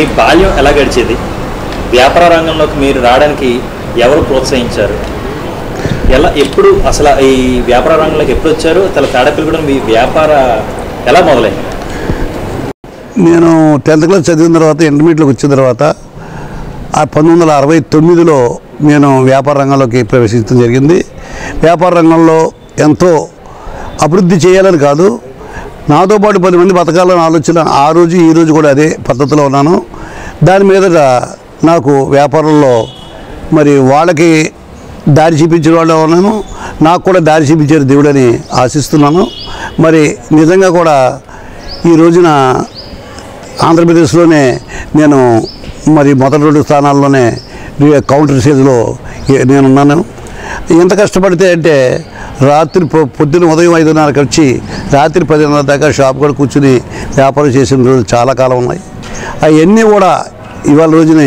మీ బాల్యం ఎలా గడిచేది వ్యాపార రంగంలోకి మీరు రావడానికి ఎవరు ప్రోత్సహించారు ఎలా ఎప్పుడు అసలు ఈ వ్యాపార రంగంలోకి ఎప్పుడు వచ్చారు తల తాడపిల్లి కూడా మీ వ్యాపార ఎలా మొదలైంది నేను టెన్త్ క్లాస్ చదివిన తర్వాత ఇంటర్మీడియట్లోకి వచ్చిన తర్వాత ఆ పంతొమ్మిది వందల అరవై తొమ్మిదిలో నేను వ్యాపార రంగంలోకి ప్రవేశించడం జరిగింది వ్యాపార రంగంలో ఎంతో అభివృద్ధి చేయాలని కాదు నాతో పాటు పది మంది బతకాలని ఆలోచన ఆ రోజు ఈ రోజు కూడా అదే పద్ధతిలో ఉన్నాను దాని మీదట నాకు వ్యాపారంలో మరి వాళ్ళకి దారి చూపించిన వాళ్ళు ఉన్నాను నాకు కూడా దారి చూపించారు దేవుడని ఆశిస్తున్నాను మరి నిజంగా కూడా ఈ రోజున ఆంధ్రప్రదేశ్లోనే నేను మరి మొదటి రెండు స్థానాల్లోనే రి- కౌంటర్ స్టేజ్లో ఏ- నేనున్నాను ఎంత కష్టపడితే అంటే రాత్రి పొ- పొద్దున్న ఉదయం ఐదున్నరకు వచ్చి రాత్రి పదిన్నర దాకా షాప్ కూడా కూర్చుని వ్యాపారం చేసిన రోజులు చాలా కాలం ఉన్నాయి అవన్నీ కూడా ఇవాళ రోజుని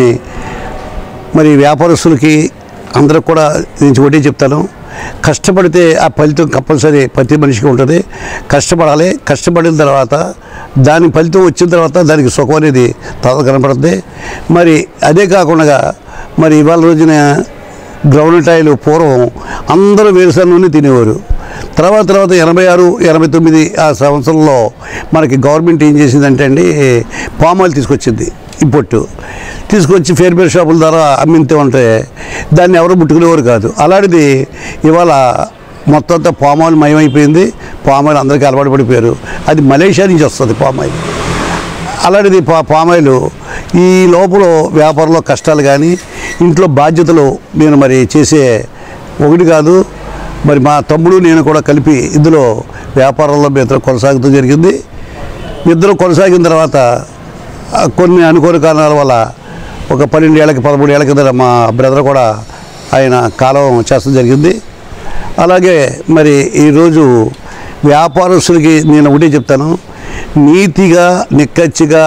మరి వ్యాపారస్తులకి అందరికి కూడా నేను ఒకటే చెప్తాను కష్టపడితే ఆ ఫలితం కంపల్సరీ ప్రతి మనిషికి ఉంటుంది కష్టపడాలి కష్టపడిన తర్వాత దాని ఫలితం వచ్చిన తర్వాత దానికి సుఖం అనేది తర్వాత కనపడుతుంది మరి అదే కాకుండా మరి ఇవాళ రోజున గ్రౌండ్ టైలు పూర్వం అందరూ వేరుశనగ నూనె తినేవారు తర్వాత తర్వాత ఎనభై ఆరు ఎనభై తొమ్మిది ఆ సంవత్సరంలో మనకి గవర్నమెంట్ ఏం చేసిందంటే అండి పామాయిల్ తీసుకొచ్చింది ఇంపొట్టు తీసుకొచ్చి ఫేర్ బేర్ షాపుల ద్వారా అమ్మితే ఉంటే దాన్ని ఎవరు ముట్టుకునేవారు కాదు అలాంటిది ఇవాళ మొత్తం అంతా పామాయిల్ మయమైపోయింది పామాయిల్ అందరికీ అలవాటు పడిపోయారు అది మలేషియా నుంచి వస్తుంది పామాయిల్ అలాంటిది పా పామాయిల్ ఈ లోపల వ్యాపారంలో కష్టాలు కానీ ఇంట్లో బాధ్యతలు నేను మరి చేసే ఒకటి కాదు మరి మా తమ్ముడు నేను కూడా కలిపి ఇందులో వ్యాపారంలో మీ ఇద్దరు కొనసాగుతూ జరిగింది ఇద్దరు కొనసాగిన తర్వాత ఆ, కొన్ని అనుకోని కారణాల వల్ల ఒక పన్నెండు ఏళ్ళకి పదమూడు ఏళ్ళ కింద మా బ్రదర్ కూడా ఆయన కాలం చేస్తూ జరిగింది అలాగే మరి ఈరోజు వ్యాపారస్తులకి నేను ఒకటే చెప్తాను నీతిగా నిక్కచ్చిగా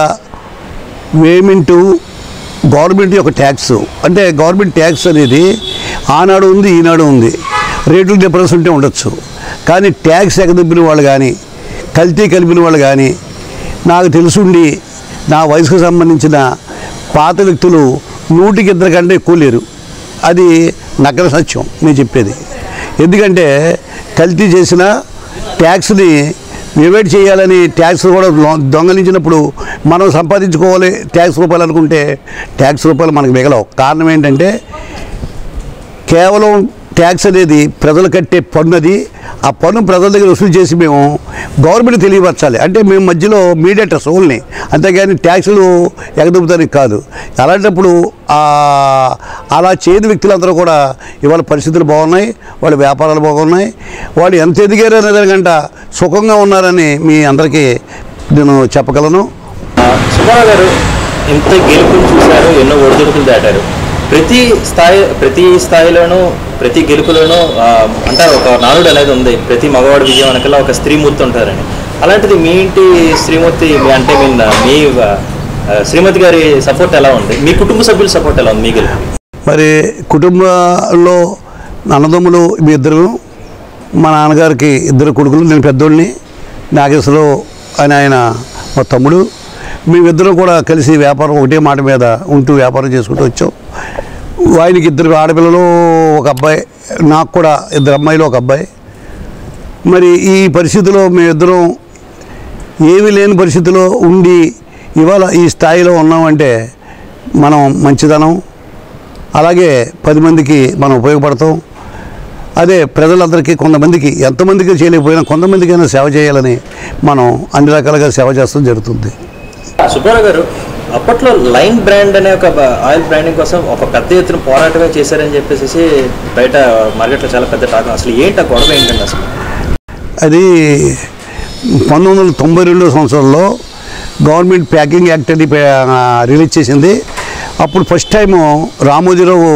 పేమెంటు గవర్నమెంట్ యొక్క ట్యాక్స్ అంటే గవర్నమెంట్ ట్యాక్స్ అనేది ఆనాడు ఉంది ఈనాడు ఉంది రేట్లు డిఫరెన్స్ ఉంటే ఉండొచ్చు కానీ ట్యాక్స్ ఎగదొబ్బిన వాళ్ళు కానీ కల్తీ కలిపిన వాళ్ళు కానీ నాకు తెలుసుండి నా వయసుకు సంబంధించిన పాత వ్యక్తులు నూటికి ఇద్దరు కంటే ఎక్కువ లేరు అది నగర సత్యం నేను చెప్పేది ఎందుకంటే కల్తీ చేసిన ట్యాక్స్ని డివైడ్ చేయాలని ట్యాక్స్ కూడా లో- దొంగలించినప్పుడు మనం సంపాదించుకోవాలి ట్యాక్స్ రూపాయలు అనుకుంటే ట్యాక్స్ రూపాయలు మనకు మిగలవు కారణం ఏంటంటే కేవలం ట్యాక్స్ అనేది ప్రజలు కట్టే పన్ను అది ఆ పన్ను ప్రజల దగ్గర వసూలు చేసి మేము గవర్నమెంట్ తెలియపరచాలి అంటే మేము మధ్యలో మీడియేటర్స్ ఓన్లీ అంతేగాని ట్యాక్సులు ఎగదొబ్బుతానికి కాదు అలాంటప్పుడు ఆ, అలా చేయని వ్యక్తులందరూ కూడా ఇవాళ పరిస్థితులు బాగున్నాయి వాళ్ళ వ్యాపారాలు బాగున్నాయి వాళ్ళు ఎంత ఎదిగారు అనే దానికంట సుఖంగా ఉన్నారని మీ అందరికీ నేను చెప్పగలను ఆ, సుబ్బారావు గారు ఇంత గెలుపులు చూశారు ఎన్నో ఒడిదుడుకులు దాటారు ప్రతి స్థాయి ప్రతి స్థాయిలోనూ ప్రతి గెలుపులోనూ ఆ, అంటారు ఒక నానుడు అనేది ఉంది ప్రతి మగవాడి విజయం వెనకాల ఒక స్త్రీమూర్తి ఉంటారని అలాంటిది మీ ఇంటి శ్రీమూర్తి మీ అంటే మీ మీ ఆ, శ్రీమతి గారి సపోర్ట్ ఎలా ఉంది మీ కుటుంబ సభ్యుల సపోర్ట్ ఎలా ఉంది మీ గెలుపు మరి కుటుంబంలో అన్నదమ్ములు మీ ఇద్దరు మా నాన్నగారికి ఇద్దరు కొడుకులు నేను పెద్దోళ్ళని నాగేశ్వరరావు అని ఆయన మా తమ్ముడు మేమిద్దరం కూడా కలిసి వ్యాపారం ఒకటే మాట మీద ఉంటూ వ్యాపారం చేసుకుంటూ వచ్చాం ఆయనకి ఇద్దరు ఆడపిల్లలు ఒక అబ్బాయి నాకు కూడా ఇద్దరు అమ్మాయిలు ఒక అబ్బాయి మరి ఈ పరిస్థితిలో మేమిద్దరం ఏమీ లేని పరిస్థితిలో ఉండి ఇవాళ ఈ స్థాయిలో ఉన్నామంటే మనం మంచిదనం అలాగే పది మందికి మనం ఉపయోగపడతాం అదే ప్రజలందరికీ కొంతమందికి ఎంతమందికి చేయలేకపోయినా కొంతమందికైనా సేవ చేయాలని మనం అన్ని రకాలుగా సేవ చేస్తాం జరుగుతుంది సుబ్బారావు గారు అప్పట్లో లైన్ బ్రాండ్ అనే ఒక బ- ఆయిల్ బ్రాండింగ్ కోసం ఒక పెద్ద ఎత్తున పోరాటమే చేశారని చెప్పేసి బయట మార్కెట్లో చాలా పెద్ద టాక్ అసలు ఏంటి ఆ గొడవ ఏంటండి అసలు అది పంతొమ్మిది వందల తొంభై రెండో సంవత్సరంలో గవర్నమెంట్ ప్యాకింగ్ యాక్ట్ అని పే- ఆ, రిలీజ్ చేసింది అప్పుడు ఫస్ట్ టైము రామోజీరావు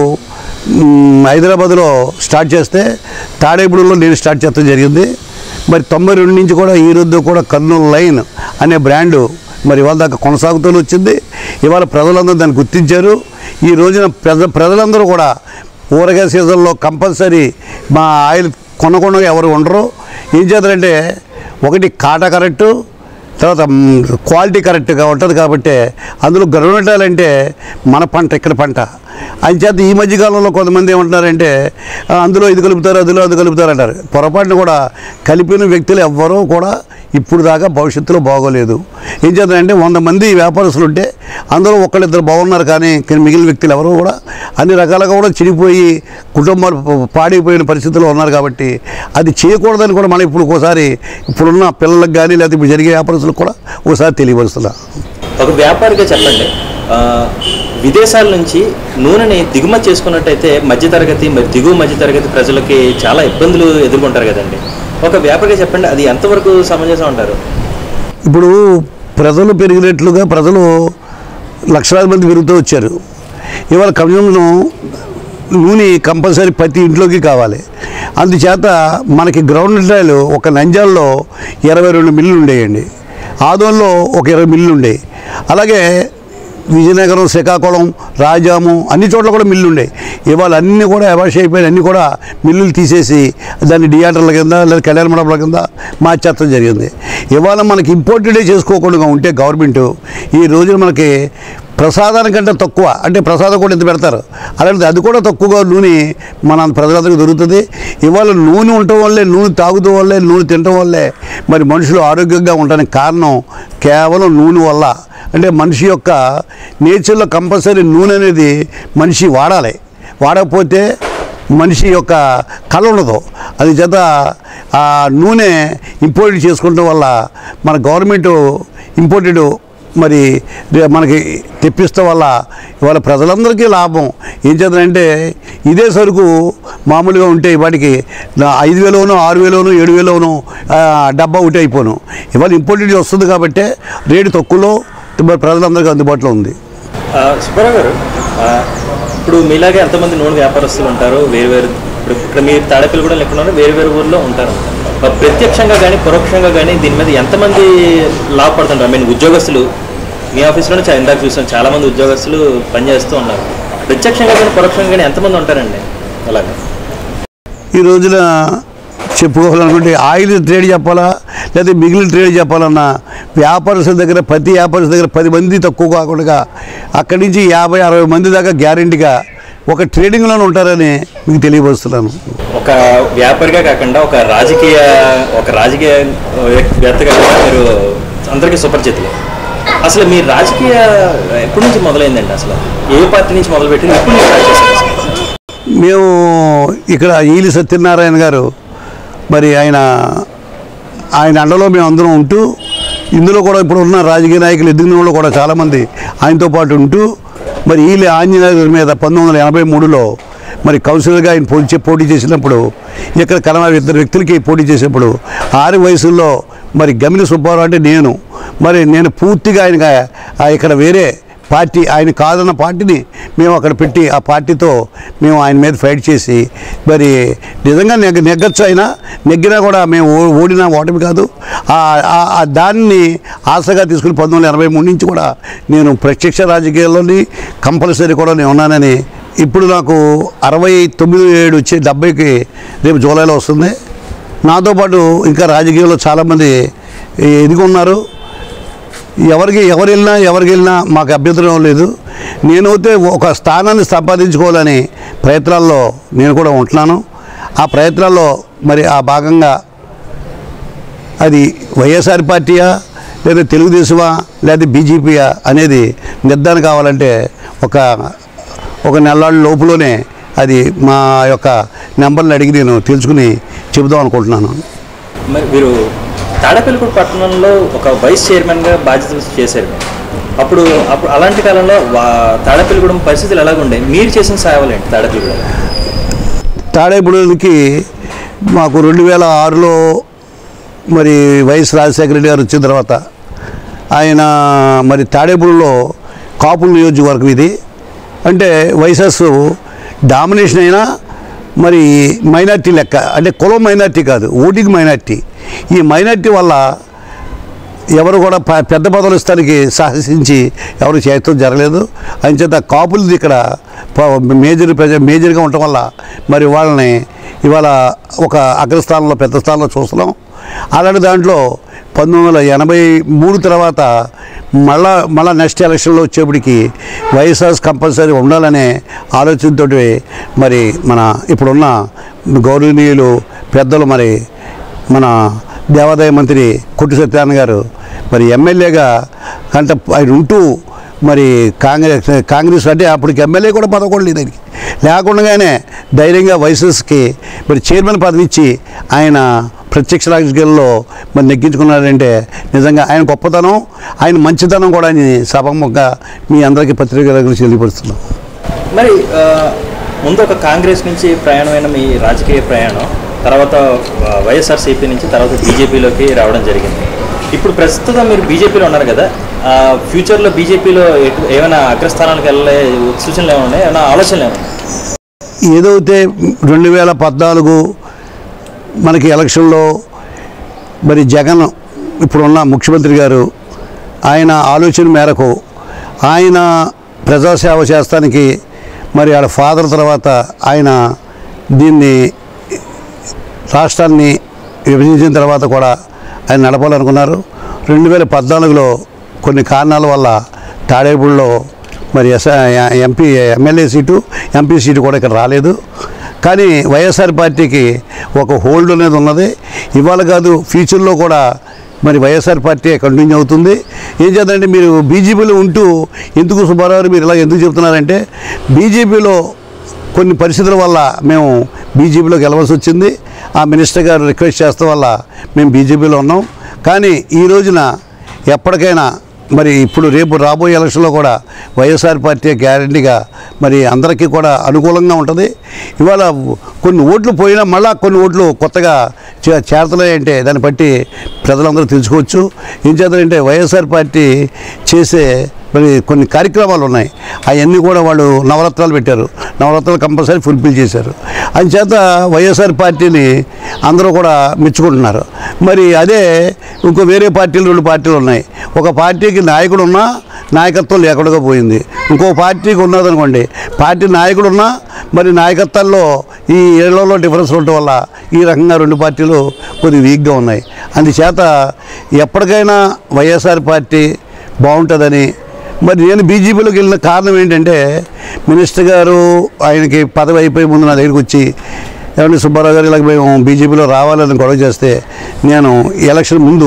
మ్, హైదరాబాద్లో స్టార్ట్ చేస్తే తాడేపూడిలో నేను స్టార్ట్ చేస్తాం జరిగింది మరి తొంభై రెండు నుంచి కూడా ఈ రోజు కూడా కర్నూలు లైన్ అనే బ్రాండు మరి ఇవాళ దాకా కొనసాగుతూ వచ్చింది ఇవాళ ప్రజలందరూ దాన్ని గుర్తించారు ఈ రోజున ప్రజ ప్రజలందరూ కూడా ఊరగాయ సీజన్లో కంపల్సరీ మా ఆయిల్ కొనకుండా ఎవరు ఉండరు ఏం చేస్తారంటే ఒకటి కాటా కరెక్టు తర్వాత మ్, క్వాలిటీ కరెక్ట్గా ఉంటుంది కాబట్టి అందులో గవర్నమెంట్ అంటే మన పంట ఇక్కడ పంట అంచేత ఈ మధ్యకాలంలో కొంతమంది ఏమంటున్నారంటే "ఆ, అందులో ఇది కలుపుతారు అందులో అది కలుపుతారు అంటారు పొరపాటున కూడా కలిపిన వ్యక్తులు ఎవ్వరూ కూడా ఇప్పుడు దాకా భవిష్యత్తులో బాగోలేదు ఏం చేద్దామంటే వంద మంది వ్యాపారస్తులు ఉంటే అందులో ఒకళ్ళిద్దరు బాగున్నారు కానీ కానీ మిగిలిన వ్యక్తులు ఎవరు కూడా అన్ని రకాలుగా కూడా చిడిపోయి కుటుంబాలు ప- పాడైపోయిన పరిస్థితుల్లో ఉన్నారు కాబట్టి అది చేయకూడదని కూడా మనం ఇప్పుడు ఒకసారి ఇప్పుడున్న పిల్లలకు కానీ లేకపోతే ఇప్పుడు జరిగే వ్యాపారస్తులకు కూడా ఒకసారి తెలియపరుస్తున్నా ఒక వ్యాపారిగా చెప్పండి ఆ, విదేశాల నుంచి నూనెని దిగుమతి చేసుకున్నట్టయితే మధ్యతరగతి మరి దిగువ మధ్యతరగతి ప్రజలకి చాలా ఇబ్బందులు ఎదుర్కొంటారు కదండి ఒక వ్యాపారిగా చెప్పండి అది ఎంతవరకు సమంజసం అంటారు ఇప్పుడు ప్రజలు పెరిగినట్లుగా ప్రజలు లక్షలాది మంది పెరుగుతూ వచ్చారు ఇవాళ కన్జ్యూమ్ను నూనె కంపల్సరీ ప్రతి ఇంట్లోకి కావాలి అందుచేత మనకి గ్రౌండ్ ట్రయల్ ఒక నంజాల్లో ఇరవై రెండు మిల్లులు ఉండేయండి ఆదోన్లో ఒక ఇరవై మిల్లులు ఉండేవి అలాగే విజయనగరం శ్రీకాకుళం రాజాము అన్ని చోట్ల కూడా మిల్లు ఉండే ఇవాళ అన్నీ కూడా అవాష్ అయిపోయిన అన్నీ కూడా మిల్లులు తీసేసి దాన్ని థియేటర్ల కింద లేదా కళ్యాణ మండపాల కింద మార్చేత్తడం జరిగింది ఇవాళ మనకి ఇంపోర్టెడే చేసుకోకుండా ఉంటే గవర్నమెంట్ ఈ రోజున మనకి ప్రసాదానికంటే తక్కువ అంటే ప్రసాదం కూడా ఎంత పెడతారు అలాంటిది అది కూడా తక్కువగా నూనె మన ప్రజలందరికీ దొరుకుతుంది ఇవాళ నూనె ఉండటం వల్లే నూనె తాగుతూ వల్లే నూనె తినటం వల్లే మరి మనుషులు ఆరోగ్యంగా ఉండడానికి కారణం కేవలం నూనె వల్ల అంటే మనిషి యొక్క నేచర్లో కంపల్సరీ నూనె అనేది మనిషి వాడాలి వాడకపోతే మనిషి యొక్క కళ ఉండదు అది చేత ఆ నూనె ఇంపోర్ట్ చేసుకోవడం వల్ల మన గవర్నమెంట్ ఇంపోర్టెడ్ మరి రే- మనకి తెప్పిస్తా వల్ల ఇవాళ ప్రజలందరికీ లాభం ఏం చేద్దామంటే ఇదే సరుకు మామూలుగా ఉంటే వాటికి నా- ఐదు వేలోనో ఆరు వేలోనో ఏడు వేలోనో ఆ, డబ్బా ఒకటి అయిపోను ఇవాళ ఇంపోర్టెడ్ వస్తుంది కాబట్టి రేటు తక్కువలో మరి ప్రజలందరికీ అందుబాటులో ఉంది ఆ, సుబ్బారావు గారు ఆ, ఇప్పుడు మీలాగే ఎంతమంది నూనె వ్యాపారస్తులు ఉంటారు వేరు వేరు ఇప్పుడు ఇక్కడ మీరు తాడేపల్లి కూడా లేకుండా వేరు వేరు ఊర్లో ఉంటారు ఆ, ప్రత్యక్షంగా కానీ పరోక్షంగా కానీ దీని మీద ఎంతమంది లాభపడుతుంటారు ఐ మీన్ ఉద్యోగస్తులు మీ ఆఫీస్లోనే చా- ఇందాక చూసాం చాలా మంది ఉద్యోగస్తులు పనిచేస్తూ ఉన్నారు ప్రత్యక్షంగా కానీ పరోక్షంగా కానీ ఎంతమంది ఉంటారండి అలాగే ఈ రోజున చెప్పుకోవాలనుకుంటే ఆయిల్ ట్రేడ్ చెప్పాలా లేదా మిగిలిన ట్రేడ్ చెప్పాలన్నా వ్యాపారస్తుల దగ్గర ప్రతి వ్యాపారస్తుల దగ్గర పది మంది తక్కువ కాకుండా అక్కడి నుంచి యాభై అరవై మంది దాకా గ్యారెంటీగా ఒక ట్రేడింగ్లోనే ఉంటారని మీకు తెలియపరుస్తున్నాను ఒక వ్యాపారిగా కాకుండా ఒక రాజకీయ ఒక రాజకీయ వేత్తగా కూడా మీరు అందరికీ సుపరిచితులు అసలు మీ రాజకీయ ఎప్పటి నుంచి మొదలైందండి అసలు ఏ పార్టీ నుంచి మొదలుపెట్టి ఎప్పుడు నుంచి స్టార్ట్ చేశారు అసలు? మేము ఇక్కడ ఈలి సత్యనారాయణ గారు మరి ఆయన ఆయన అండలో మేము అందరం ఉంటూ ఇందులో కూడా ఇప్పుడు ఉన్న రాజకీయ నాయకులు ఎదిగిన వాళ్ళు కూడా చాలామంది ఆయనతో పాటు ఉంటూ మరి ఈలి ఆంజనేయ గారి మీద పంతొమ్మిది వందల ఎనభై మూడులో మరి కౌన్సిలర్గా ఆయన పోటీ చే- పోటీ చేసినప్పుడు ఇక్కడ కలమ ఇద్దరు వ్యక్తులకి పోటీ చేసినప్పుడు ఆరు వయసుల్లో మరి గమిని సుబ్బారావు అంటే నేను మరి నేను పూర్తిగా ఆయన ఇక్కడ వేరే పార్టీ ఆయన కాదన్న పార్టీని మేము అక్కడ పెట్టి ఆ పార్టీతో మేము ఆయన మీద ఫైట్ చేసి మరి నిజంగా నెగ్గ నెగ్గచ్చు అయినా నెగ్గినా కూడా మేము ఓ- ఓడినా ఓటమి కాదు ఆ- ఆ- ఆ దాన్ని ఆశగా తీసుకుని పంతొమ్మిది వందల ఎనభై మూడు నుంచి కూడా నేను ప్రత్యక్ష రాజకీయాల్లోని కంపల్సరీ కూడా నేను ఉన్నానని ఇప్పుడు నాకు అరవై తొమ్మిది ఏడు వచ్చి డెబ్బైకి రేపు జూలైలో వస్తుంది నాతో పాటు ఇంకా రాజకీయాల్లో చాలామంది ఎదిగి ఉన్నారు ఎవరికి ఎవరు వెళ్ళినా ఎవరికి వెళ్ళినా మాకు అభ్యంతరం లేదు నేనైతే ఒక స్థానాన్ని సంపాదించుకోవాలని ప్రయత్నాల్లో నేను కూడా ఉంటున్నాను ఆ ప్రయత్నాల్లో మరి ఆ భాగంగా అది వైఎస్ఆర్ పార్టీయా లేదా తెలుగుదేశమా లేదా బీజేపీయా అనేది నిర్ధారణ కావాలంటే ఒక ఒక నెలాళ్ళ లోపులోనే అది మా యొక్క నెంబర్ని అడిగి నేను తెలుసుకుని చెబుదాం అనుకుంటున్నాను మరి మీరు తాడేపల్లిగూడ పట్టణంలో ఒక వైస్ చైర్మన్గా బాధ్యత చేశారు అప్పుడు అప్పుడు అలాంటి కాలంలో వా తాడేపల్లిగూడెం పరిస్థితులు ఎలాగుండే మీరు చేసిన సేవలు ఏంటి తాడేపల్లిగూడెం తాడేపల్లికి మాకు రెండు వేల ఆరులో మరి వైఎస్ రాజశేఖర రెడ్డి గారు వచ్చిన తర్వాత ఆయన మరి తాడేపల్లిలో కాపుల నియోజకవర్గం ఇది అంటే వైఎస్ఎస్ డామినేషన్ అయినా మరి మైనార్టీ లెక్క అంటే కులం మైనార్టీ కాదు ఓటింగ్ మైనార్టీ ఈ మైనార్టీ వల్ల ఎవరు కూడా ప- పెద్ద పదవులు ఇస్తానికి సాహసించి ఎవరు చేయటం జరగలేదు అంచేత కాపులది ఇక్కడ ప- మేజర్ ప్రజ మేజర్గా ఉండటం వల్ల మరి వాళ్ళని ఇవాళ ఒక అగ్రస్థానంలో పెద్ద స్థానంలో చూస్తున్నాం అలాంటి దాంట్లో పంతొమ్మిది వందల ఎనభై మూడు తర్వాత మళ్ళా మళ్ళా నెక్స్ట్ ఎలక్షన్లో వచ్చేప్పటికి వైఎస్ఆర్ కంపల్సరీ ఉండాలనే ఆలోచనతో మరి మన ఇప్పుడున్న గౌరవనీయులు పెద్దలు మరి మన దేవాదాయ మంత్రి కొట్టు సత్యనారాయణ గారు మరి ఎమ్మెల్యేగా అంటే ఆయన ఉంటూ మరి కాంగ్రెస్ కాంగ్రెస్ అంటే అప్పటికి ఎమ్మెల్యే కూడా పదకొండు లేదు ఆయనకి లేకుండానే ధైర్యంగా వైసెస్కి మరి చైర్మన్ పదవి ఇచ్చి ఆయన ప్రత్యక్ష రాజకీయాల్లో మరి నెగ్గించుకున్నారంటే నిజంగా ఆయన గొప్పతనం ఆయన మంచితనం కూడా ఆయన సభముఖంగా మీ అందరికీ పత్రికల గురించి తెలియపరుస్తున్నాం మరి ఆ, ముందు ఒక కాంగ్రెస్ నుంచి ప్రయాణమైన మీ రాజకీయ ప్రయాణం తర్వాత ఆ, వైఎస్ఆర్సీపీ నుంచి తర్వాత బీజేపీలోకి రావడం జరిగింది ఇప్పుడు ప్రస్తుతం మీరు బీజేపీలో ఉన్నారు కదా ఆ, ఫ్యూచర్లో బీజేపీలో ఎటు ఏమైనా అగ్రస్థానాలకు వెళ్ళే సూచనలు ఏమైనా ఉన్నాయి ఏమైనా ఆలోచనలు ఏమైనా ఉన్నాయా? ఏదైతే రెండు వేల పద్నాలుగు మనకి ఎలక్షన్లో మరి జగన్ ఇప్పుడున్న ముఖ్యమంత్రి గారు ఆయన ఆలోచన మేరకు ఆయన ప్రజాసేవ చేస్తానికి మరి ఆడ ఫాదర్ తర్వాత ఆయన దీన్ని రాష్ట్రాన్ని విభజించిన తర్వాత కూడా ఆయన నడపాలనుకున్నారు రెండు వేల పద్నాలుగులో కొన్ని కారణాల వల్ల తాడేపూడిలో మరి ఎస్ MP MLA seat MP seat కూడా ఇక్కడ రాలేదు కానీ వైఎస్ఆర్ పార్టీకి ఒక హోల్డ్ అనేది ఉన్నది ఇవాళ కాదు ఫ్యూచర్లో కూడా మరి వైఎస్ఆర్ పార్టీ కంటిన్యూ అవుతుంది ఏం చేద్దంటే మీరు బీజేపీలో ఉంటూ ఎందుకు సుబ్బారావు మీరు ఇలా ఎందుకు చెప్తున్నారంటే బీజేపీలో కొన్ని పరిస్థితుల వల్ల మేము బీజేపీలోకి వెళ్ళవలసి వచ్చింది ఆ మినిస్టర్ గారు రిక్వెస్ట్ చేస్తాం వల్ల మేము బీజేపీలో ఉన్నాం కానీ ఈ రోజున ఎప్పటికైనా మరి ఇప్పుడు రేపు రాబోయే ఎలక్షన్లో కూడా వైఎస్ఆర్ పార్టీ గ్యారంటీగా మరి అందరికీ కూడా అనుకూలంగా ఉంటుంది ఇవాళ కొన్ని ఓట్లు పోయినా మళ్ళా కొన్ని ఓట్లు కొత్తగా చే- చేరుతున్నాయంటే దాన్ని బట్టి ప్రజలందరూ తెలుసుకోవచ్చు ఏం చేద్దారంటే వైఎస్ఆర్ పార్టీ చేసే మరి కొన్ని కార్యక్రమాలు ఉన్నాయి అవన్నీ కూడా వాళ్ళు నవరత్నాలు పెట్టారు నవరత్నాలు కంపల్సరీ ఫుల్ఫిల్ చేశారు అందుచేత వైఎస్ఆర్ పార్టీని అందరూ కూడా మెచ్చుకుంటున్నారు మరి అదే ఇంకో వేరే పార్టీలు రెండు పార్టీలు ఉన్నాయి ఒక పార్టీకి నాయకుడు ఉన్నా నాయకత్వం లేకుండా పోయింది ఇంకో పార్టీకి ఉన్నదనుకోండి పార్టీ నాయకుడు ఉన్నా మరి నాయకత్వాల్లో ఈ ఏళ్లలో డిఫరెన్స్ ఉండటం వల్ల ఈ రకంగా రెండు పార్టీలు కొద్దిగా వీక్గా ఉన్నాయి అందుచేత ఎప్పటికైనా వైఎస్ఆర్ పార్టీ బాగుంటుందని మరి నేను బీజేపీలోకి వెళ్ళిన కారణం ఏంటంటే మినిస్టర్ గారు ఆయనకి పదవి అయిపోయి ముందు నా దగ్గరికి వచ్చి ఏమంటే సుబ్బారావు గారు ఇలాగ మేము బీజేపీలో రావాలని గొడవ చేస్తే నేను ఎలక్షన్ ముందు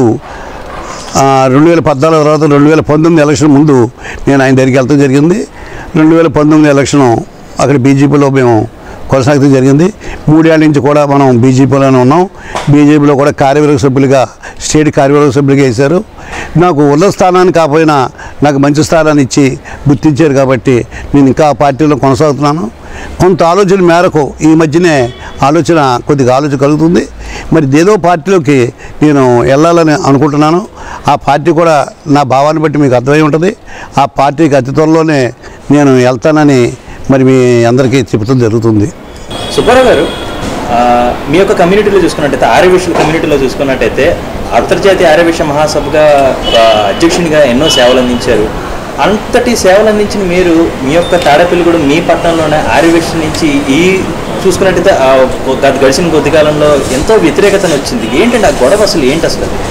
రెండు వేల పద్నాలుగు తర్వాత రెండు వేల పంతొమ్మిది ఎలక్షన్ ముందు నేను ఆయన దగ్గరికి వెళ్తాం జరిగింది రెండు వేల పంతొమ్మిది ఎలక్షన్ అక్కడ బీజేపీలో మేము కొనసాగడం జరిగింది మూడేళ్ల నుంచి కూడా మనం బీజేపీలోనే ఉన్నాం బీజేపీలో కూడా కార్యవర్గ సభ్యులుగా స్టేట్ కార్యవర్గ సభ్యులుగా వేశారు నాకు ఉన్నత స్థానాన్ని కాకపోయినా నాకు మంచి స్థానాన్ని ఇచ్చి గుర్తించారు కాబట్టి నేను ఇంకా ఆ పార్టీలో కొనసాగుతున్నాను కొంత ఆలోచన మేరకు ఈ మధ్యనే ఆలోచన కొద్దిగా ఆలోచన కలుగుతుంది మరి ఏదో పార్టీలోకి నేను వెళ్ళాలని అనుకుంటున్నాను ఆ పార్టీ కూడా నా భావాన్ని బట్టి మీకు అర్థమై ఉంటుంది ఆ పార్టీకి అతి త్వరలోనే నేను వెళ్తానని మరి మీ అందరికీ చెబుతాం జరుగుతుంది సుబ్బారావు గారు ఆ, మీ యొక్క కమ్యూనిటీలో చూసుకున్నట్టయితే ఆర్యవిషుల కమ్యూనిటీలో చూసుకున్నట్టయితే అంతర్జాతీయ ఆర్యవిష మహాసభగా ఒక అధ్యక్షునిగా ఎన్నో సేవలు అందించారు అంతటి సేవలు అందించిన మీరు మీ యొక్క తాడేపల్లిగూడెం మీ పట్టణంలోనే ఆర్యవిష నుంచి ఈ చూసుకున్నట్టయితే ఆ గత గడిచిన కొద్ది కాలంలో ఎంతో వ్యతిరేకతను వచ్చింది ఏంటంటే ఆ గొడవ అసలు ఏంటి అసలు అది?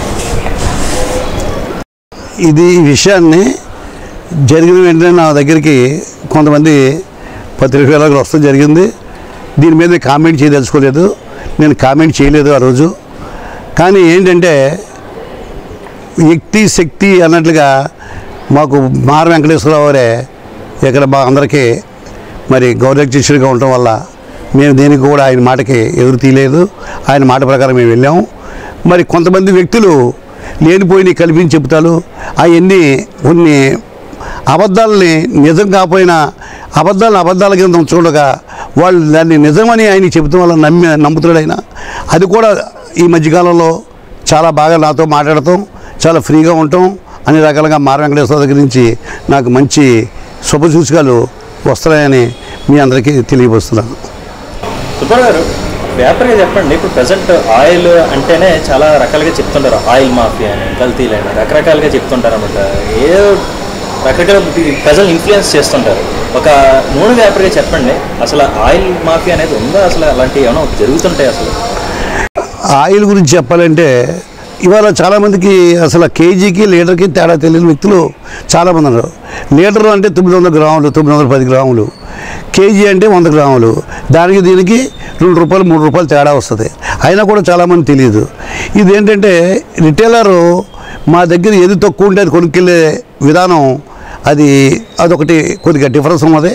ఇది ఈ విషయాన్ని జరిగిన వెంటనే నా దగ్గరికి కొంతమంది పత్రికలకు వస్తూ జరిగింది దీని మీద కామెంట్ చేయదలుచుకోలేదు నేను కామెంట్ చేయలేదు ఆ రోజు కానీ ఏంటంటే వ్యక్తి శక్తి అన్నట్లుగా మాకు మార వెంకటేశ్వరరావు గారే ఇక్కడ మా అందరికీ మరి గౌరవాధ్యక్షుడిగా ఉండటం వల్ల మేము దేనికి కూడా ఆయన మాటకి ఎదురు తీయలేదు ఆయన మాట ప్రకారం మేము వెళ్ళాము మరి కొంతమంది వ్యక్తులు లేనిపోయిన కల్పించి చెబుతారు అవన్నీ కొన్ని అబద్ధాలని నిజం కాకపోయినా అబద్ధాలను అబద్ధాల కింద ఉంచుకుండగా వాళ్ళు దాన్ని నిజమని ఆయన చెబుతాం వల్ల నమ్మి నమ్ముతాడు ఆయన అది కూడా ఈ మధ్యకాలంలో చాలా బాగా నాతో మాట్లాడటం చాలా ఫ్రీగా ఉండటం అన్ని రకాలుగా మార వెంకటేశ్వర దగ్గర నుంచి నాకు మంచి శుభసూచకాలు వస్తున్నాయని మీ అందరికీ తెలియపరుస్తున్నాను సుబ్బారావు గారు వ్యాపారంగా చెప్పండి ఇప్పుడు ప్రజెంట్ ఆయిల్ అంటేనే చాలా రకాలుగా చెప్తుంటారు ఆయిల్ మాఫియా అని కల్తీలు అని రకరకాలుగా చెప్తుంటారు అనమాట ఏదో రకరకాల ప్రజలు ఇన్ఫ్లుయెన్స్ చేస్తుంటారు ఒక నూనె వ్యాపారిగా చెప్పండి అసలు ఆయిల్ మాఫియా అనేది ఉందా అసలు అలాంటివి ఏమైనా జరుగుతుంటాయి అసలు ఆయిల్ గురించి చెప్పాలంటే ఇవాళ చాలామందికి అసలు కేజీకి లీటర్కి తేడా తెలియని వ్యక్తులు చాలామంది ఉన్నారు లీటర్ అంటే తొమ్మిది వందల గ్రాములు తొమ్మిది వందల పది గ్రాములు కేజీ అంటే వంద గ్రాములు దానికి దీనికి రెండు రూపాయలు మూడు రూపాయలు తేడా వస్తుంది అయినా కూడా చాలామంది తెలియదు ఇది ఏంటంటే రిటైలరు మా దగ్గర ఏది తక్కువ ఉంటే అది కొనుక్కెళ్ళే విధానం అది అదొకటి కొద్దిగా డిఫరెన్స్ ఉన్నది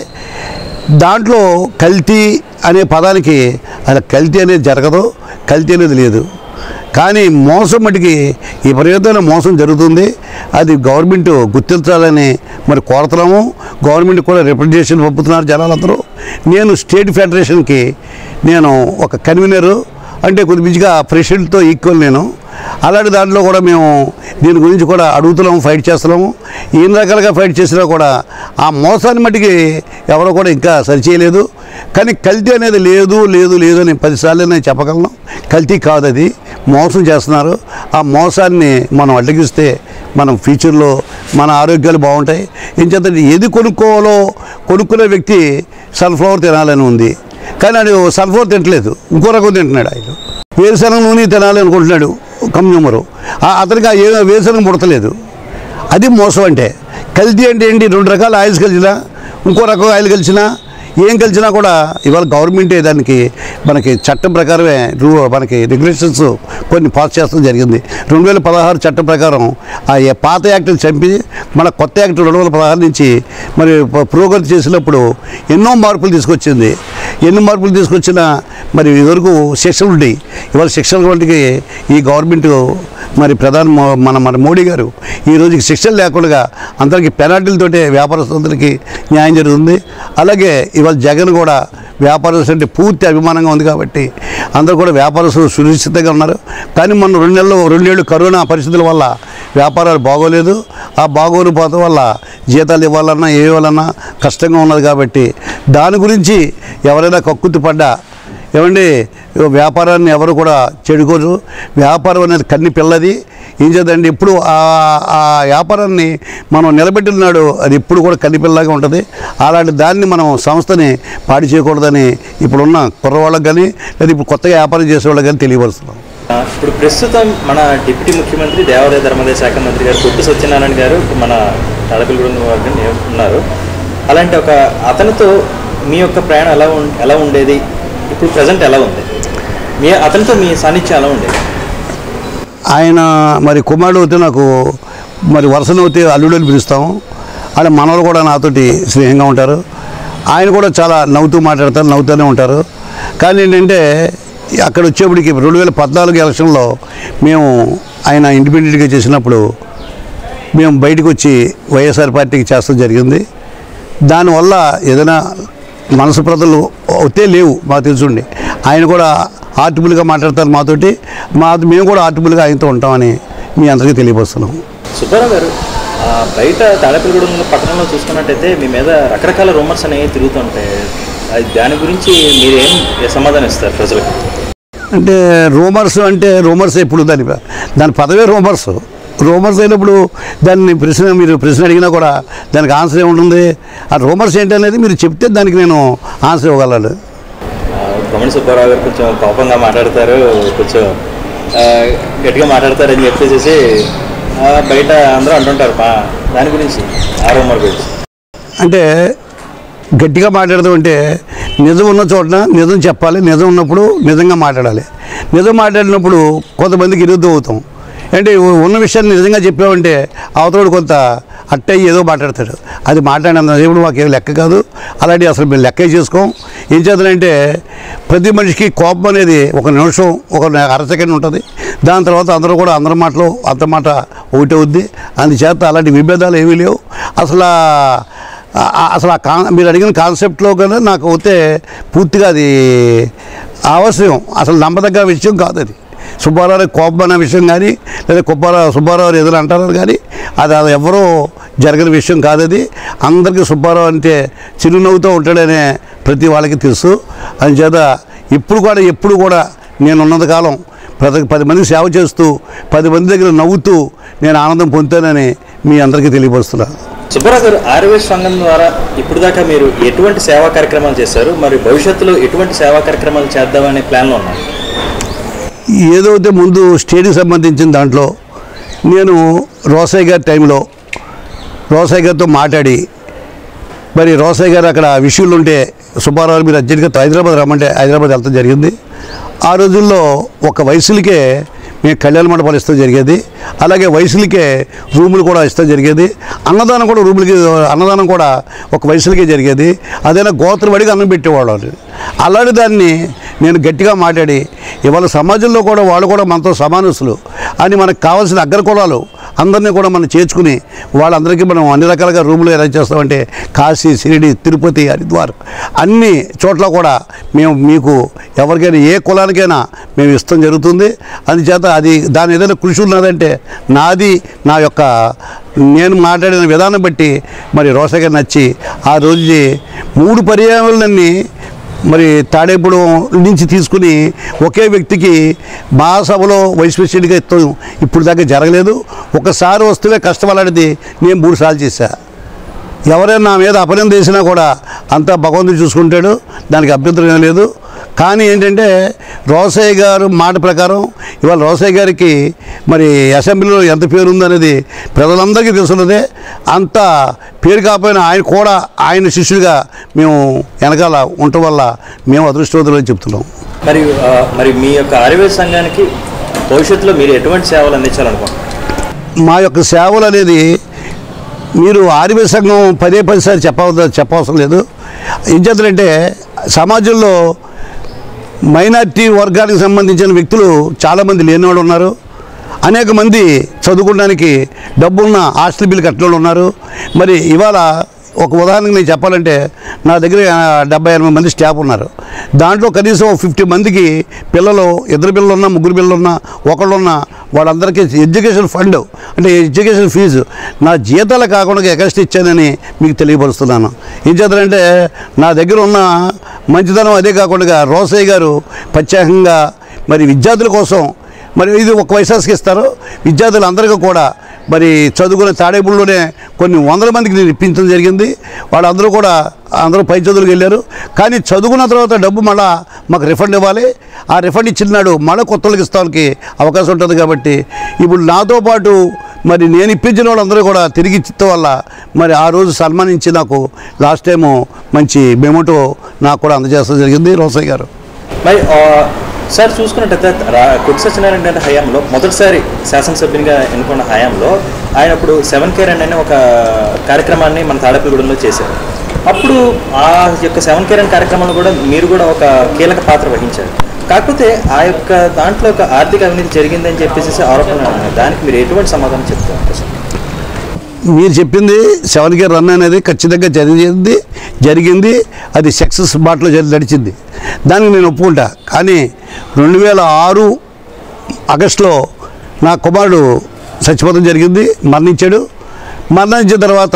దాంట్లో కల్తీ అనే పదానికి అలా కల్తీ అనేది జరగదు కల్తీ అనేది లేదు కానీ మోసం మటుకి ఈ విపరీతమైన మోసం జరుగుతుంది అది గవర్నమెంట్ గుర్తించాలని మరి కోరుతున్నాము గవర్నమెంట్ కూడా రిప్రజెంటేషన్ పంపుతున్నారు జనాలందరూ నేను స్టేట్ ఫెడరేషన్కి నేను ఒక కన్వీనరు అంటే కొద్ది బిజిగా ప్రెసిడెంట్తో ఈక్వల్ నేను అలాంటి దాంట్లో కూడా మేము దీని గురించి కూడా అడుగుతున్నాము ఫైట్ చేస్తున్నాము ఎన్ని రకాలుగా ఫైట్ చేసినా కూడా ఆ మోసాన్ని మట్టికి ఎవరో కూడా ఇంకా సరిచేయలేదు కానీ కల్తీ అనేది లేదు లేదు లేదు అని పదిసార్లు నేను చెప్పగలను కల్తీ కాదు అది మోసం చేస్తున్నారు ఆ మోసాన్ని మనం అడ్డగిస్తే మనం ఫ్యూచర్లో మన ఆరోగ్యాలు బాగుంటాయి ఏం చేద్దంటే ఏది కొనుక్కోవాలో కొనుక్కునే వ్యక్తి సన్ఫ్లవర్ తినాలని ఉంది కానీ అది సన్ఫ్లవర్ తింటలేదు ఇంకో రకం తింటున్నాడు ఆయన వేరుశనగ నూనె తినాలి అనుకుంటున్నాడు కన్జ్యూమరు ఆ- అతనికి ఆ ఏ వేరుశనగ ముడతలేదు అది మోసం అంటే కల్తీ అంటే ఏంటి రెండు రకాల ఆయిల్స్ కలిసినా ఇంకో రకం ఆయిల్ కలిసినా ఏం కలిసినా కూడా ఇవాళ గవర్నమెంటే దానికి మనకి చట్టం ప్రకారమే రూ మనకి రెగ్యులేషన్స్ కొన్ని పాస్ చేస్తడం జరిగింది రెండు వేల పదహారు చట్టం ప్రకారం ఆ ఏ పాత యాక్ట్ని చంపి మన కొత్త యాక్ట్ రెండు వేల పదహారు నుంచి మరి ప- పురోగతి చేసినప్పుడు ఎన్నో మార్పులు తీసుకొచ్చింది ఎన్ని మార్పులు తీసుకొచ్చినా మరి ఇదివరకు శిక్షలు ఉండేవి ఇవాళ శిక్షల వంటికి ఈ గవర్నమెంట్ మరి ప్రధాన మో- మన మన మోడీ గారు ఈ రోజుకి శిక్షలు లేకుండా అందరికీ పెనాల్టీలతోటే వ్యాపారస్తులకి న్యాయం జరుగుతుంది అలాగే ఇవాళ జగన్ కూడా వ్యాపారస్తులు అంటే పూర్తి అభిమానంగా ఉంది కాబట్టి అందరూ కూడా వ్యాపారస్తులు సురక్షితంగా ఉన్నారు కానీ మొన్న రెండు నెలలు రెండేళ్ళు కరోనా పరిస్థితుల వల్ల వ్యాపారాలు బాగోలేదు ఆ బాగోని పోత వల్ల జీతాలు ఇవ్వాలన్నా ఏ ఇవ్వాలన్నా కష్టంగా ఉన్నది కాబట్టి దాని గురించి ఎవరైనా కక్కుర్తి పడ్డా ఏమండి వ్యాపారాన్ని ఎవరు కూడా చెడుకోరు వ్యాపారం అనేది కన్ని పిల్లది ఏం చేద్దండి ఇప్పుడు ఆ ఆ వ్యాపారాన్ని మనం నిలబెట్టినాడు అది ఇప్పుడు కూడా కన్నిపిల్లలాగా ఉంటుంది అలాంటి దాన్ని మనం సంస్థని పాడి చేయకూడదని ఇప్పుడున్న కుర్రవాళ్ళకి కానీ లేదా ఇప్పుడు కొత్తగా వ్యాపారం చేసేవాళ్ళకి కానీ తెలియపరుస్తున్నాం ఆ, ఇప్పుడు ప్రస్తుతం మన డిప్యూటీ ముఖ్యమంత్రి దేవాదాయ ధర్మాదాయ శాఖ మంత్రి గారు కొట్టు సత్యనారాయణ గారు మన తడకలగూడెం వారిని నియ- ఉన్నారు అలాంటి ఒక అతనితో మీ యొక్క ప్రయాణం ఎలా ఉం ఎలా ఉండేది ఇప్పుడు ప్రజెంట్ ఎలా ఉంది మీ అతనితో మీ సాన్నిధ్యం ఎలా ఉండేది ఆయన మరి కుమారుడు అయితే నాకు మరి వరుసను అయితే అల్లుడు అని పిలుస్తాము అలా మనవలు కూడా నాతోటి స్నేహంగా ఉంటారు ఆయన కూడా చాలా నవ్వుతూ మాట్లాడతారు నవ్వుతూనే ఉంటారు కానీ ఏంటంటే అక్కడ వచ్చేప్పటికి రెండు వేల పద్నాలుగు ఎలక్షన్లో మేము ఆయన ఇండిపెండెంట్గా చేసినప్పుడు మేము బయటకు వచ్చి వైఎస్ఆర్ పార్టీకి చేస్తాం జరిగింది దానివల్ల ఏదైనా మనసు ప్రజలు ఒత్తే లేవు మాకు తెలుసుండి ఆయన కూడా ఆర్టిబుల్గా మాట్లాడతారు మాతోటి మా మేము కూడా ఆర్టిబుల్గా ఆయనతో ఉంటామని మీ అందరికీ తెలియపరుస్తున్నాం సుబ్బారావు గారు ఆ, బయట తాడేపల్లిగూడెం పట్టణంలో చూసుకున్నట్టయితే మీ మీద రకరకాల రూమర్స్ అనేవి తిరుగుతుంటాయి అది దాని గురించి మీరేం సమాధానం ఇస్తారు ప్రజలకు అంటే రూమర్స్ అంటే రూమర్స్ ఎప్పుడు దాని దాని పదవే రూమర్స్ రూమర్స్ అయినప్పుడు దాన్ని ప్రశ్న మీరు ప్రశ్న అడిగినా కూడా దానికి ఆన్సర్ ఏముంటుంది ఆ రూమర్స్ ఏంటనేది మీరు చెప్తే దానికి నేను ఆన్సర్ ఇవ్వగలను ఆ, గమని సుబ్బారావు గారు కొంచెం కోపంగా మాట్లాడతారు కొంచెం ఆ, గట్టిగా మాట్లాడతారు అని చెప్పేసి ఆ, బయట అందరూ అంటుంటారు మా దాని గురించి ఆ రూమర్ గురించి అంటే గట్టిగా మాట్లాడదాం అంటే నిజం ఉన్న చోటన నిజం చెప్పాలి నిజం ఉన్నప్పుడు నిజంగా మాట్లాడాలి నిజం మాట్లాడినప్పుడు కొంతమందికి విరుద్ధం అవుతాం అంటే ఉన్న విషయాన్ని నిజంగా చెప్పామంటే అవతలోడు కొంత అట్టయ్యి ఏదో మాట్లాడతాడు అది మాట్లాడినంత ఇప్పుడు మాకు ఏం లెక్క కాదు అలాంటి అసలు మేము లెక్కే చేసుకోం ఏం చేద్దానంటే ప్రతి మనిషికి కోపం అనేది ఒక నిమిషం ఒక అర సెకండ్ ఉంటుంది దాని తర్వాత అందరూ కూడా అందరి మాటలు అంత మాట ఒకటి అవుద్ది అందుచేత అలాంటి విభేదాలు ఏమీ లేవు అసలు ఆ- ఆ- అసలు ఆ కా మీరు అడిగిన కాన్సెప్ట్లో కన్నా నాకు అయితే పూర్తిగా అది అవసరం అసలు నమ్మదగ్గ విషయం కాదు అది సుబ్బారావు కోపం అనే విషయం కానీ లేదా కుబ్బారావు సుబ్బారావు ఏదైనా అంటారు కానీ అది అది ఎవరో జరగని విషయం కాదు అది అందరికీ సుబ్బారావు అంటే చిరునవ్వుతో ఉంటాడనే ప్రతి వాళ్ళకి తెలుసు అందుచేత ఇప్పుడు కూడా ఎప్పుడు కూడా నేను ఉన్నంత కాలం ప్రతి పది మందికి సేవ చేస్తూ పది మంది దగ్గర నవ్వుతూ నేను ఆనందం పొందుతానని మీ అందరికీ తెలియపరుస్తున్నాను సుబ్బారావు గారు ఆర్యవేశ సంఘం ద్వారా ఇప్పుడు దాకా మీరు ఎటువంటి సేవా కార్యక్రమాలు చేశారు మరి భవిష్యత్తులో ఎటువంటి సేవా కార్యక్రమాలు చేద్దామనే ప్లాన్లో ఉన్నారు ఏదైతే ముందు స్టేట్కి సంబంధించిన దాంట్లో నేను రోసయ్య గారి టైంలో రోసయ్య గారితో మాట్లాడి మరి రోసయ్య గారు అక్కడ విషయాలు ఉంటే సుబ్బారావు మీరు అర్జెంట్గా హైదరాబాద్ రమ్మంటే హైదరాబాద్ వెళ్తాం జరిగింది ఆ రోజుల్లో ఒక వయసులకే మేము కళ్యాణ మండపాలు ఇస్తాం జరిగేది అలాగే వయసులకే రూములు కూడా ఇస్తాం జరిగేది అన్నదానం కూడా రూములకి అన్నదానం కూడా ఒక వయసులకే జరిగేది అదైనా గోత్రపడిగా అన్నం పెట్టేవాళ్ళు అలాంటి దాన్ని నేను గట్టిగా మాట్లాడి ఇవాళ సమాజంలో కూడా వాళ్ళు కూడా మనతో సమానస్తులు అని మనకు కావాల్సిన అగ్ర కులాలు అందరినీ కూడా మనం చేర్చుకుని వాళ్ళందరికీ మనం అన్ని రకాలుగా రూములు ఎలా చేస్తామంటే కాశీ షిరిడి తిరుపతి హరిద్వార్ అన్ని చోట్ల కూడా మేము మీకు ఎవరికైనా ఏ కులానికైనా మేము ఇష్టం జరుగుతుంది అందుచేత అది దాని ఏదైనా కృషి ఉన్నదంటే నాది నా యొక్క నేను మాట్లాడిన విధానం బట్టి మరి రోసగా నచ్చి ఆ రోజు మూడు పర్యావరణాన్ని మరి తాడేపుడు నుంచి తీసుకుని ఒకే వ్యక్తికి మహాసభలో వైస్ ప్రెసిడెంట్గా ఇస్తాం ఇప్పుడు దాకా జరగలేదు ఒకసారి వస్తే కష్టపడాడిది నేను మూడు సార్లు చేశా ఎవరైనా నా మీద అపనింద వేసినా కూడా అంతా భగవంతుడు చూసుకుంటాడు దానికి అభ్యంతరం ఏం లేదు కానీ ఏంటంటే రోసయ్య గారు మాట ప్రకారం ఇవాళ రోసయ్య గారికి మరి అసెంబ్లీలో ఎంత పేరు ఉందనేది ప్రజలందరికీ తెలుసున్నదే అంత పేరు కాకపోయినా ఆయన కూడా ఆయన శిష్యుడిగా మేము వెనకాల ఉండటం వల్ల మేము అదృష్టవంతులని చెప్తున్నాం మరి ఆ, మరి మీ యొక్క ఆర్యవేద సంఘానికి భవిష్యత్తులో మీరు ఎటువంటి సేవలు అందించాలనుకుంటున్నారు మా యొక్క సేవలు అనేది మీరు ఆర్య సంఘం పదే పదిసారి చెప్పవ చెప్పవసరం లేదు ఏం చేద్దంటే సమాజంలో మైనార్టీ వర్గానికి సంబంధించిన వ్యక్తులు చాలామంది లేనివాళ్ళు ఉన్నారు అనేక మంది చదువుకోవడానికి డబ్బున్న హాస్టల్ బిల్లు కట్టిన ఉన్నారు మరి ఇవాళ ఒక ఉదాహరణకు నేను చెప్పాలంటే నా దగ్గర ఆ, డెబ్బై ఎనభై మంది స్టాఫ్ ఉన్నారు దాంట్లో కనీసం ఫిఫ్టీ మందికి పిల్లలు ఇద్దరు పిల్లలు ఉన్నా ముగ్గురు పిల్లలు ఉన్నా ఒకళ్ళు ఉన్నా వాళ్ళందరికీ ఎడ్యుకేషన్ ఫండ్ అంటే ఎడ్యుకేషన్ ఫీజు నా జీతాలు కాకుండా ఎక్స్ట్రా ఇచ్చానని మీకు తెలియపరుస్తున్నాను ఏం చేద్దారంటే నా దగ్గర ఉన్న మంచితనం అదే కాకుండా రోసయ్య గారు ప్రత్యేకంగా మరి విద్యార్థుల కోసం మరి ఇది ఒక వయసాస్కి ఇస్తారు విద్యార్థులందరికీ కూడా మరి చదువుకునే తాడేపుల్లోనే కొన్ని వందల మందికి నేను ఇప్పించడం జరిగింది వాళ్ళందరూ కూడా అందరూ పై చదువులకు వెళ్ళారు కానీ చదువుకున్న తర్వాత డబ్బు మళ్ళా మాకు రిఫండ్ ఇవ్వాలి ఆ రిఫండ్ ఇచ్చిన నాడు మళ్ళీ కొత్త వాళ్ళకి ఇస్తానికి అవకాశం ఉంటుంది కాబట్టి ఇప్పుడు నాతో పాటు మరి నేను ఇప్పించిన వాళ్ళందరూ కూడా తిరిగి ఇచ్చడం వల్ల మరి ఆ రోజు సన్మానించి నాకు లాస్ట్ టైము మంచి మెమోటో నాకు కూడా అందజేస్తడం జరిగింది రోసయ్య గారు మరి ఆ, సార్ చూసుకున్నట్టయితే రా కొట్టి సత్యనారాయణ గారి హయాంలో మొదటిసారి శాసనసభ్యునిగా ఎన్నుకున్న హయాంలో ఆయన అప్పుడు సెవెన్ కేర్ అనే ఒక కార్యక్రమాన్ని మన తాడేపల్లిగూడెంలో చేశారు అప్పుడు ఆ యొక్క సెవెన్ కేర్ అనే కార్యక్రమంలో కూడా మీరు కూడా ఒక కీలక పాత్ర వహించారు కాకపోతే ఆ యొక్క దాంట్లో ఒక ఆర్థిక అవినీతి జరిగిందని చెప్పేసి ఆరోపణలు ఉన్నాయి దానికి మీరు ఎటువంటి సమాధానం చెప్తారు సార్ మీరు చెప్పింది సెవెన్ గేర్ రన్ అనేది ఖచ్చితంగా జరిగింది జరిగింది అది సక్సెస్ బాటలో జరి నడిచింది దానికి నేను ఒప్పుకుంటా కానీ రెండు వేల ఆరు ఆగస్టులో నా కుమారుడు చచ్చిపోవడం జరిగింది మరణించాడు మరణించిన తర్వాత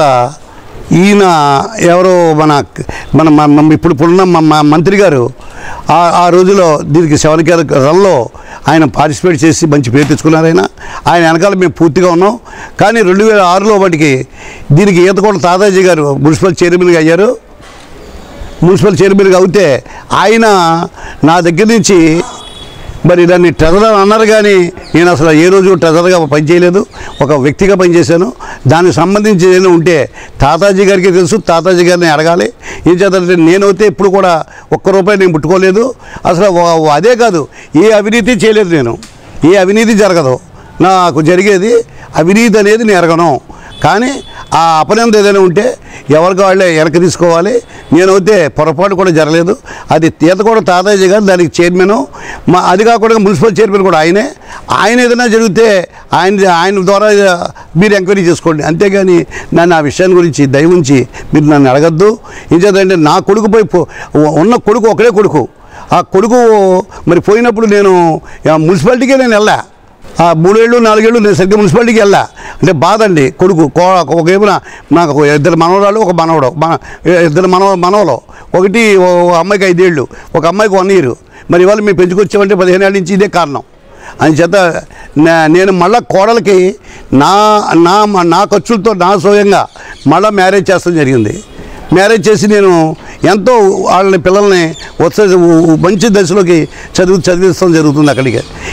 ఈయన ఎవరో మన మన మన ఇప్పుడు ఇప్పుడున్న మా మా మంత్రి గారు ఆ ఆ రోజులో దీనికి శవనికేర రన్లో ఆయన పార్టిసిపేట్ చేసి మంచి పేరు తెచ్చుకున్నారు ఆయన ఆయన వెనకాల మేము పూర్తిగా ఉన్నాం కానీ రెండు వేల ఆరులో వాటికి దీనికి ఈతకోట తాతాజీ గారు మున్సిపల్ చైర్మన్గా అయ్యారు మున్సిపల్ చైర్మన్గా అవుతే ఆయన నా దగ్గర నుంచి మరి దాన్ని ట్రెజరర్ అన్నారు కానీ నేను అసలు ఏ రోజు ట్రెజర్గా పనిచేయలేదు ఒక వ్యక్తిగా పనిచేశాను దానికి సంబంధించి ఏదైనా ఉంటే తాతాజీ గారికి తెలుసు తాతాజీ గారిని అడగాలి ఏం చేద్దంటే నేనైతే ఇప్పుడు కూడా ఒక్క రూపాయి నేను ముట్టుకోలేదు అసలు వ- అదే కాదు ఏ అవినీతి చేయలేదు నేను ఏ అవినీతి జరగదు నాకు జరిగేది అవినీతి అనేది నేను ఎరగను కానీ ఆ అపనంద ఏదైనా ఉంటే ఎవరికి వాళ్ళే వెనక్కి తీసుకోవాలి నేనైతే పొరపాటు కూడా జరగలేదు అది తీత కూడా తాతాజీ గారు దానికి చైర్మన్ మా అది కాకుండా మున్సిపల్ చైర్మన్ కూడా ఆయనే ఆయన ఏదైనా జరిగితే ఆయన ఆయన ద్వారా మీరు ఎంక్వైరీ చేసుకోండి అంతేగాని నన్ను ఆ విషయాన్ని గురించి దయ ఉంచి మీరు నన్ను అడగద్దు ఏం చేద్దంటే నా కొడుకుపై పో- ఉన్న కొడుకు ఒకడే కొడుకు ఆ కొడుకు మరి పోయినప్పుడు నేను ఆ, మున్సిపాలిటీకే నేను వెళ్ళా ఆ మూడేళ్ళు నాలుగేళ్ళు నేను సరిగ్గా మున్సిపాలిటీకి వెళ్ళా అంటే బాధ అండి కొడుకు కో ఒక ఏమైనా నాకు ఒక ఇద్దరు మనవరాలు ఒక మనవడు మన ఇద్దరు మనవ మనవలు ఒకటి ఓ అమ్మాయికి ఐదేళ్ళు ఒక అమ్మాయికి వన్ ఇయర్ మరి ఇవాళ మేము పెంచుకొచ్చామంటే పదిహేను ఏళ్ళ నుంచి ఇదే కారణం అందుచేత నే- నేను మళ్ళా కోడలకి నా నా నా ఖర్చులతో నా స్వయంగా మళ్ళీ మ్యారేజ్ చేస్తాం జరిగింది మ్యారేజ్ చేసి నేను ఎంతో వాళ్ళని పిల్లల్ని ఉత్స మంచి దశలోకి చదువు చదివిస్తాం జరుగుతుంది అక్కడికి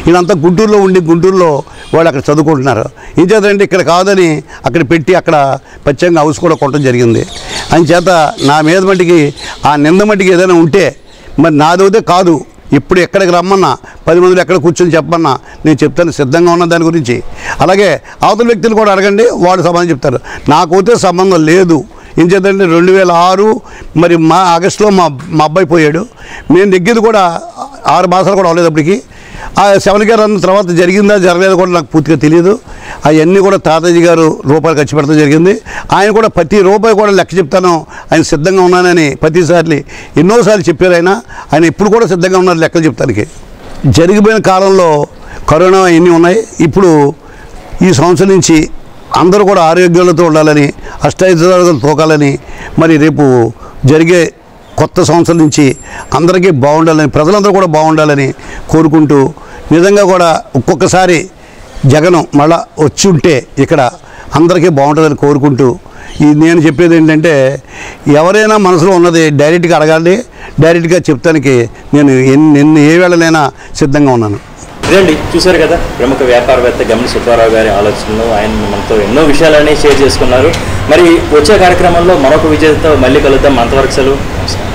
ఈయనంతా గుంటూరులో ఉండి గుంటూరులో వాళ్ళు అక్కడ చదువుకుంటున్నారు ఏం చేద్దంటే ఇక్కడ కాదని అక్కడ పెట్టి అక్కడ పచ్చంగా హౌస్ కూడా కొట్టడం జరిగింది అని చేత నా మీద మట్టికి ఆ నింద మట్టికి ఏదైనా ఉంటే మరి నాదైతే కాదు ఇప్పుడు ఎక్కడికి రమ్మన్నా పది మందిలో ఎక్కడ కూర్చొని చెప్పమన్నా నేను చెప్తాను సిద్ధంగా ఉన్న దాని గురించి అలాగే అవతల వ్యక్తులు కూడా అడగండి వాళ్ళు సమాధానం చెప్తారు నాకైతే సంబంధం లేదు ఏం చేద్దంటే రెండు వేల ఆరు మరి మా ఆగస్టులో మా మా అబ్బాయి పోయాడు మేము దగ్గర కూడా ఆరు మాసాలు కూడా అవ్వలేదు అప్పటికి ఆ సెవెన్ గారు అన్న తర్వాత జరిగిందా జరగలేదు కూడా నాకు పూర్తిగా తెలియదు అవన్నీ కూడా తాతాజీ గారు రూపాయలు ఖర్చు పెడతాం జరిగింది ఆయన కూడా ప్రతి రూపాయి కూడా లెక్క చెప్తాను ఆయన సిద్ధంగా ఉన్నానని ప్రతిసారి ఎన్నోసార్లు చెప్పారు ఆయన ఆయన ఇప్పుడు కూడా సిద్ధంగా ఉన్నారు లెక్కలు చెప్తానికి జరిగిపోయిన కాలంలో కరోనా ఎన్ని ఉన్నాయి ఇప్పుడు ఈ సంవత్సరం నుంచి అందరూ కూడా ఆరోగ్యాలతో ఉండాలని అష్టైశ్వర్యాలతో తోకాలని మరి రేపు జరిగే కొత్త సంవత్సరం నుంచి అందరికీ బాగుండాలని ప్రజలందరూ కూడా బాగుండాలని కోరుకుంటూ నిజంగా కూడా ఒక్కొక్కసారి జగన్ మళ్ళా వచ్చి ఉంటే ఇక్కడ అందరికీ బాగుంటుందని కోరుకుంటూ ఈ నేను చెప్పేది ఏంటంటే ఎవరైనా మనసులో ఉన్నది డైరెక్ట్గా అడగాలి డైరెక్ట్గా చెప్తానికి నేను ఎన్ని ఎన్ని ఏ వేళలైనా సిద్ధంగా ఉన్నాను ఇదండి చూశారు కదా ప్రముఖ వ్యాపారవేత్త గమని సుబ్బారావు గారి ఆలోచనలు ఆయన మనతో ఎన్నో విషయాలన్నీ షేర్ చేసుకున్నారు మరి వచ్చే కార్యక్రమంలో మరొక విజేతతో మళ్ళీ కలుద్దాం అంతవరకు సెలవు నమస్కారం